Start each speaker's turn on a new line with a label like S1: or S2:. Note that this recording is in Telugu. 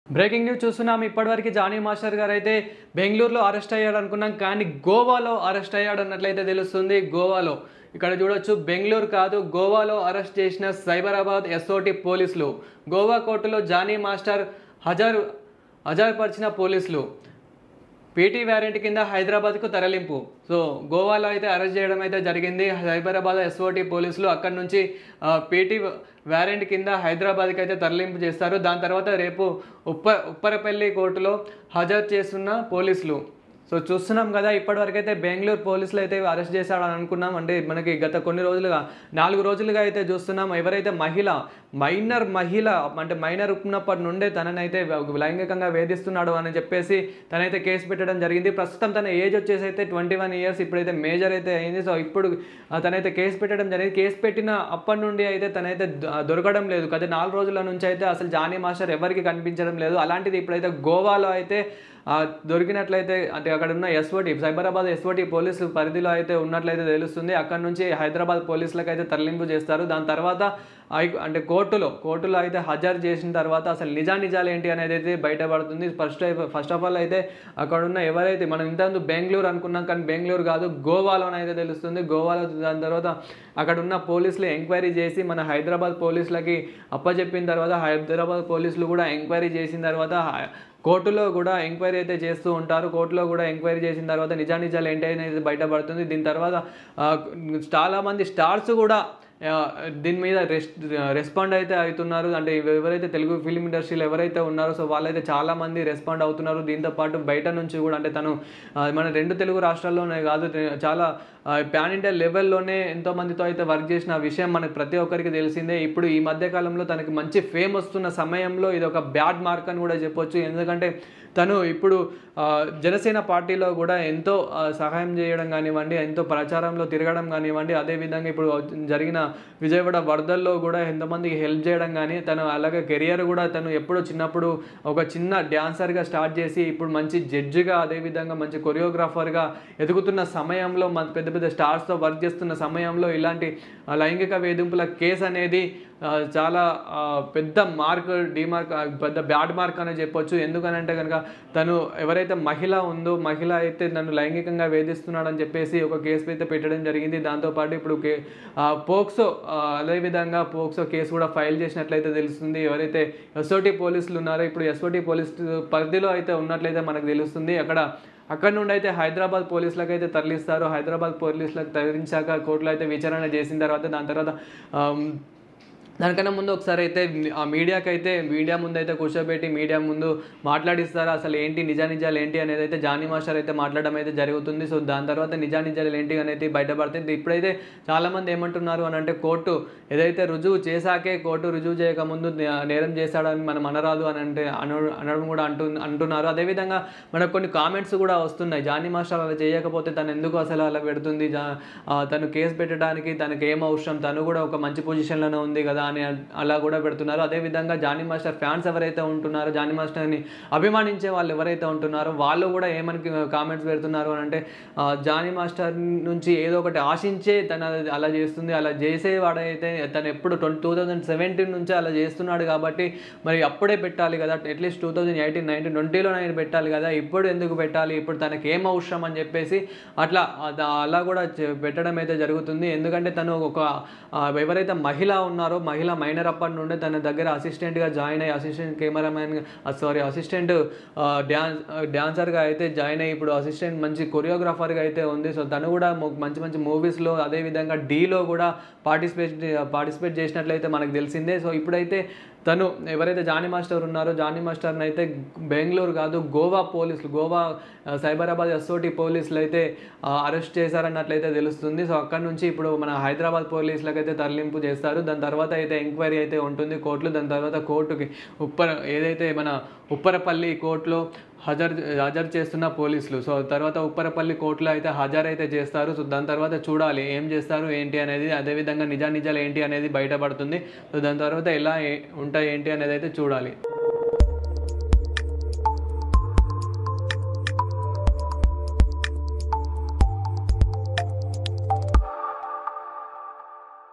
S1: బ్రేకింగ్ న్యూస్ చూస్తున్నాం ఇప్పటివరకు జానీ మాస్టర్ గారు అయితే బెంగళూరులో అరెస్ట్ అయ్యాడు అనుకున్నాం కానీ గోవాలో అరెస్ట్ అయ్యాడు అన్నట్లయితే తెలుస్తుంది గోవాలో ఇక్కడ చూడొచ్చు బెంగళూరు కాదు గోవాలో అరెస్ట్ చేసిన సైబరాబాద్ ఎస్ఓటి పోలీసులు గోవా కోర్టులో జానీ మాస్టర్ హజార్ హజార్పరిచిన పోలీసులు పీటీ వ్యారెంట్ కింద హైదరాబాద్కు తరలింపు సో గోవాలో అయితే అరెస్ట్ చేయడం అయితే జరిగింది సైబరాబాద్ ఎస్ఓటి పోలీసులు అక్కడి నుంచి ఆ, పీటీ వ్యారెంట్ కింద హైదరాబాద్కి అయితే తరలింపు చేస్తారు దాని తర్వాత రేపు ఉప్ప ఉప్పరపల్లి కోర్టులో హాజరు చేస్తున్న పోలీసులు సో చూస్తున్నాం కదా ఇప్పటివరకు అయితే బెంగళూరు పోలీసులు అయితే అరెస్ట్ చేశాడని అనుకున్నాం అంటే మనకి గత కొన్ని రోజులుగా నాలుగు రోజులుగా అయితే చూస్తున్నాం ఎవరైతే మహిళ మైనర్ మహిళ అంటే మైనర్ ఉన్నప్పటి నుండే తననైతే లైంగికంగా వేధిస్తున్నాడు అని చెప్పేసి తనైతే కేసు పెట్టడం జరిగింది ప్రస్తుతం తన ఏజ్ వచ్చేసి అయితే ట్వంటీ వన్ ఇయర్స్ ఇప్పుడైతే మేజర్ అయితే అయింది సో ఇప్పుడు ఆ, తనైతే కేసు పెట్టడం జరిగింది కేసు పెట్టిన అప్పటి నుండి అయితే తనైతే ద- దొరకడం లేదు గత నాలుగు రోజుల నుంచి అయితే అసలు జానీ మాస్టర్ ఎవరికి కనిపించడం లేదు అలాంటిది ఇప్పుడైతే గోవాలో అయితే ఆ, దొరికినట్లయితే అంటే అక్కడ ఉన్న ఎస్ఓటి సైబరాబాద్ ఎస్ఓటి పోలీసు పరిధిలో అయితే ఉన్నట్లయితే తెలుస్తుంది అక్కడ నుంచి హైదరాబాద్ పోలీసులకు అయితే తరలింపు చేస్తారు దాని తర్వాత ఐ- అంటే కోర్టులో కోర్టులో అయితే హజారు చేసిన తర్వాత అసలు నిజా నిజాలు ఏంటి అనేది అయితే బయటపడుతుంది ఫస్ట్ ఫస్ట్ ఆఫ్ ఆల్ అయితే అక్కడ ఉన్న ఎవరైతే మనం ఇంతకుముందు బెంగళూరు అనుకున్నాం కానీ బెంగళూరు కాదు గోవాలోనైతే తెలుస్తుంది గోవాలో దాని తర్వాత అక్కడ ఉన్న పోలీసులు ఎంక్వైరీ చేసి మన హైదరాబాద్ పోలీసులకి అప్పచెప్పిన తర్వాత హైదరాబాద్ పోలీసులు కూడా ఎంక్వైరీ చేసిన తర్వాత హై- కోర్టులో కూడా ఎంక్వైరీ అయితే చేస్తూ ఉంటారు కోర్టులో కూడా ఎంక్వైరీ చేసిన తర్వాత నిజానిజాలు ఏంటి అనేది బయటపడుతుంది దీని తర్వాత ఆ, చాలామంది స్టార్స్ కూడా ఆ, దీని మీద రెస్ రెస్పాండ్ అయితే అవుతున్నారు అంటే ఎవరైతే తెలుగు ఫిలిం ఇండస్ట్రీలో ఎవరైతే ఉన్నారో సో వాళ్ళైతే చాలా మంది రెస్పాండ్ అవుతున్నారు దీంతో పాటు బయట నుంచి కూడా అంటే తను ఆ, మన రెండు తెలుగు రాష్ట్రాల్లోనే కాదు తె- చాలా ప్యాన్ ఇండియా లెవెల్లోనే ఎంతో మందితో అయితే వర్క్ చేసిన విషయం మనకి ప్రతి ఒక్కరికి తెలిసిందే ఇప్పుడు ఈ మధ్య కాలంలో తనకి మంచి ఫేమ్ వస్తున్న సమయంలో ఇది ఒక బ్యాడ్ మార్క్ అని కూడా చెప్పొచ్చు ఎందుకంటే తను ఇప్పుడు ఆ, జనసేన పార్టీలో కూడా ఎంతో ఆ, సహాయం చేయడం కానివ్వండి ఎంతో ప్రచారంలో తిరగడం కానివ్వండి అదేవిధంగా ఇప్పుడు జరిగిన విజయవాడ వరదల్లో కూడా ఎంతమందికి హెల్ప్ చేయడం కానీ తను అలాగే కెరియర్ కూడా తను ఎప్పుడో చిన్నప్పుడు ఒక చిన్న డ్యాన్సర్గా స్టార్ట్ చేసి ఇప్పుడు మంచి జడ్జిగా అదేవిధంగా మంచి కొరియోగ్రాఫర్గా ఎదుగుతున్న సమయంలో మన పెద్ద పెద్ద స్టార్స్తో వర్క్ చేస్తున్న సమయంలో ఇలాంటి ఆ, లైంగిక వేధింపుల కేసు అనేది ఆ, చాలా ఆ, పెద్ద మార్క్ డిమార్క్ ఆ, పెద్ద బ్యాడ్ మార్క్ అని చెప్పొచ్చు ఎందుకనంటే కనుక తను ఎవరైతే మహిళ ఉందో మహిళ అయితే నన్ను లైంగికంగా వేధిస్తున్నాడని చెప్పేసి ఒక కేసు అయితే పెట్టడం జరిగింది దాంతోపాటు ఇప్పుడు కే ఆ, పోక్సో ఆ, అదేవిధంగా పోక్సో కేసు కూడా ఫైల్ చేసినట్లయితే తెలుస్తుంది ఎవరైతే ఎస్ఓటి పోలీసులు ఉన్నారో ఇప్పుడు ఎస్ఓటి పోలీస్ పరిధిలో అయితే ఉన్నట్లయితే మనకు తెలుస్తుంది అక్కడ అక్కడ నుండి అయితే హైదరాబాద్ పోలీసులకు అయితే తరలిస్తారు హైదరాబాద్ పోలీసులకు తరలించాక కోర్టులో అయితే విచారణ చేసిన తర్వాత దాని తర్వాత ఆమ్, దానికన్నా ముందు ఒకసారి అయితే ఆ మీడియాకి అయితే మీడియా ముందు అయితే కూర్చోబెట్టి మీడియా ముందు మాట్లాడిస్తారు అసలు ఏంటి నిజా నిజాలు ఏంటి అనేది అయితే జానీ మాస్టర్ అయితే మాట్లాడడం అయితే జరుగుతుంది సో దాని తర్వాత నిజా నిజాలు ఏంటి అనేది బయటపడుతుంది ఇప్పుడైతే చాలామంది ఏమంటున్నారు అని అంటే కోర్టు ఏదైతే రుజువు చేశాకే కోర్టు రుజువు చేయకముందు నే- నేరం చేశాడని మనం అనరాదు అని అంటే అన అనడం కూడా అంటు అంటున్నారు అదేవిధంగా మనకు కొన్ని కామెంట్స్ కూడా వస్తున్నాయి జానీ మాస్టర్ అలా చేయకపోతే తను ఎందుకు అసలు అలా పెడుతుంది జా ఆ, తను కేసు పెట్టడానికి తనకి ఏం అవసరం తను కూడా ఒక మంచి పొజిషన్లోనే ఉంది కదా అని అలా కూడా పెడుతున్నారు అదేవిధంగా జానీ మాస్టర్ ఫ్యాన్స్ ఎవరైతే ఉంటున్నారో జానీ మాస్టర్ని అభిమానించే వాళ్ళు ఎవరైతే ఉంటున్నారో వాళ్ళు కూడా ఏమని కామెంట్స్ పెడుతున్నారు అని అంటే ఆ, జానీ మాస్టర్ నుంచి ఏదో ఒకటి ఆశించే తను అది అలా చేస్తుంది అలా చేసేవాడైతే తను ఎప్పుడు ట్వంటీ టూ థౌజండ్ సెవెంటీన్ నుంచి అలా చేస్తున్నాడు కాబట్టి మరి అప్పుడే పెట్టాలి కదా at least two thousand eighteen nineteen ట్వంటీలో నేను పెట్టాలి కదా ఇప్పుడు ఎందుకు పెట్టాలి ఇప్పుడు తనకి ఏం అవసరం అని చెప్పేసి అట్లా అద- అలా కూడా చే- పెట్టడం అయితే జరుగుతుంది ఎందుకంటే తను ఒక ఆ, ఎవరైతే మహిళ ఉన్నారో మహిళ మైనర్ అప్పటి నుండే తన దగ్గర అసిస్టెంట్గా జాయిన్ అయ్యి assistant cameraman sorry assistant dance డ్యాన్సర్గా అయితే జాయిన్ అయ్యి ఇప్పుడు అసిస్టెంట్ మంచి కొరియోగ్రాఫర్గా అయితే ఉంది సో తను కూడా మొ- మంచి మంచి మూవీస్లో అదేవిధంగా డీలో కూడా పార్టిసిపేట్ పార్టిసిపేట్ చేసినట్లయితే మనకు తెలిసిందే సో ఇప్పుడైతే తను ఎవరైతే జానీ మాస్టర్ ఉన్నారో జానీ మాస్టర్ని అయితే బెంగళూరు కాదు గోవా పోలీసులు గోవా ఆ, సైబరాబాద్ ఎస్ఓటి పోలీసులు అయితే ఆ, అరెస్ట్ చేశారన్నట్లయితే తెలుస్తుంది సో అక్కడ నుంచి ఇప్పుడు మన హైదరాబాద్ పోలీసులకు అయితే తరలింపు చేస్తారు దాని తర్వాత అయితే ఎంక్వైరీ అయితే ఉంటుంది కోర్టులో దాని తర్వాత కోర్టుకి ఉప్పర ఏదైతే మన ఉప్పరపల్లి కోర్టులో హజర్ హాజరు చేస్తున్న పోలీసులు సో తర్వాత ఉప్పరపల్లి కోర్టులో అయితే హాజరు అయితే చేస్తారు సో దాని తర్వాత చూడాలి ఏం చేస్తారు ఏంటి అనేది అదేవిధంగా నిజా నిజాలు ఏంటి అనేది బయటపడుతుంది సో దాని తర్వాత ఎలా ఏ- ఉంటాయి ఏంటి అనేది అయితే చూడాలి